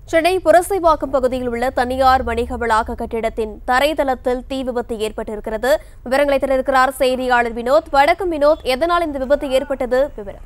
சென்னை புரசைவாக்கம் பகுதியில் உள்ள தனியார் வணிக வளாக கட்டிடத்தின் தரைதளத்தில் தீ விபத்து ஏற்பட்டிருக்கிறது விவரங்களை தந்திருக்கிறார் செய்தியாளர் வினோத் வணக்கம் வினோத் எதனால் இந்த விபத்து ஏற்பட்டது விவரம்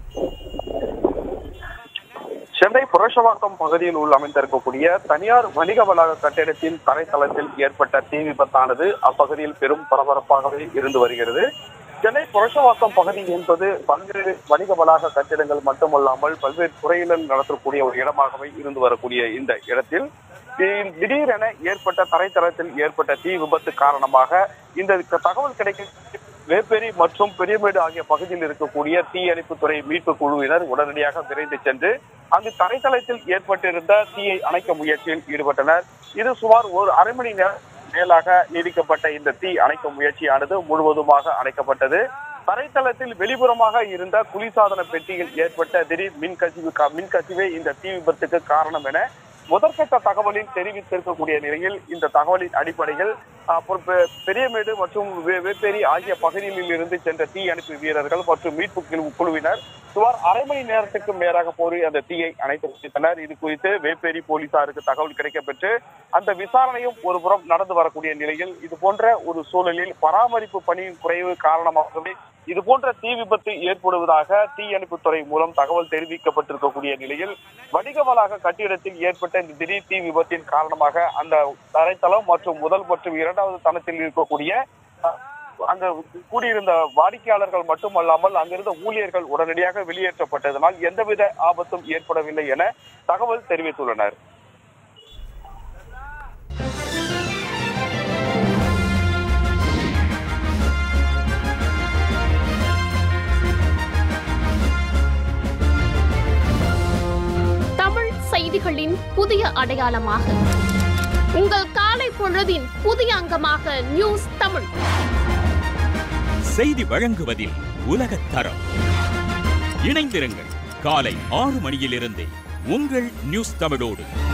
சென்னை புரஷவாக்கம் பகுதியில் உள்ள அமைந்திருக்கக்கூடிய தனியார் வணிக வளாக கட்டிடத்தின் தரைத்தளத்தில் ஏற்பட்ட தீ விபத்தானது அப்பகுதியில் பெரும் பரபரப்பாகவே இருந்து வருகிறது சென்னை புரஷவாக்கம் பகுதி என்பது பல்வேறு வணிக வளாக கட்டிடங்கள் மட்டுமல்லாமல் பல்வேறு துறையினர் நடத்தக்கூடிய ஒரு இடமாகவே இருந்து வரக்கூடிய இந்த இடத்தில் தி- திடீரென ஏற்பட்ட தரைத்தளத்தில் ஏற்பட்ட தீ விபத்து காரணமாக இந்த தகவல் கிடைக்க வேப்பேரி மற்றும் பெரியமேடு ஆகிய பகுதியில் இருக்கக்கூடிய தீயணைப்பு துறை மீட்பு குழுவினர் உடனடியாக விரைந்து சென்று அங்கு தரைத்தளத்தில் ஏற்பட்டிருந்த தீயை அணைக்க முயற்சியில் ஈடுபட்டனர் இது சுமார் ஒரு அரை மணி நேரம் மேலாக நீடிக்கப்பட்ட இந்த தீ அணைக்கும் முயற்சியானது முழுவதுமாக அணைக்கப்பட்டது தரைத்தளத்தில் வெளிப்புறமாக இருந்த குளிர்சாதன பெட்டியில் ஏற்பட்ட திடீர் மின்கசிவு கா- மின்கசிவே இந்த தீ விபத்துக்கு காரணம் என முதற்கட்ட தகவலில் தெரிவித்திருக்கக்கூடிய நிலையில் இந்த தகவலின் அடிப்படையில் அப்புறம் பெ- பெரியமேடு மற்றும் வே- வேப்பேரி ஆகிய பகுதிகளில் இருந்து சென்ற தீ அணைப்பு வீரர்கள் மற்றும் மீட்பு குழு- குழுவினர் சுமார் அரை மணி நேரத்துக்கு மேலாக போரி அந்த தீயை அணைத்து வைத்தனர் இது குறித்து வேப்பேரி போலீசாருக்கு தகவல் கிடைக்கப்பெற்று அந்த விசாரணையும் ஒரு புறம் நடந்து வரக்கூடிய நிலையில் இது போன்ற ஒரு சூழலில் பராமரிப்பு பணியின் குறைவு காரணமாகவே இது போன்ற தீ விபத்து ஏற்படுவதாக தீயணைப்புத்துறை மூலம் தகவல் தெரிவிக்கப்பட்டிருக்கக்கூடிய நிலையில் வணிக வளாக கட்டிடத்தில் ஏற்பட்ட இந்த திடீர் தீ விபத்தின் காரணமாக அந்த தரைத்தளம் மற்றும் முதல் மற்றும் இரண்டாவது தளத்தில் இருக்கக்கூடிய அஹ், அங்க கூடியிருந்த வாடிக்கையாளர்கள் மட்டுமல்லாமல் அங்கிருந்த ஊழியர்கள் உடனடியாக வெளியேற்றப்பட்டதனால் எந்தவித ஆபத்தும் ஏற்படவில்லை என தகவல் தெரிவித்துள்ளனர் தமிழ் செய்திகளின் புதிய அடையாளமாக உங்கள் காலை பொழுதின் புதிய அங்கமாக நியூஸ் தமிழ் செய்தி வழங்குவதில் உலகத் தரம் இணைந்திருங்கள் காலை ஆறு மணியிலிருந்தே உங்கள் நியூஸ் தமிழோடு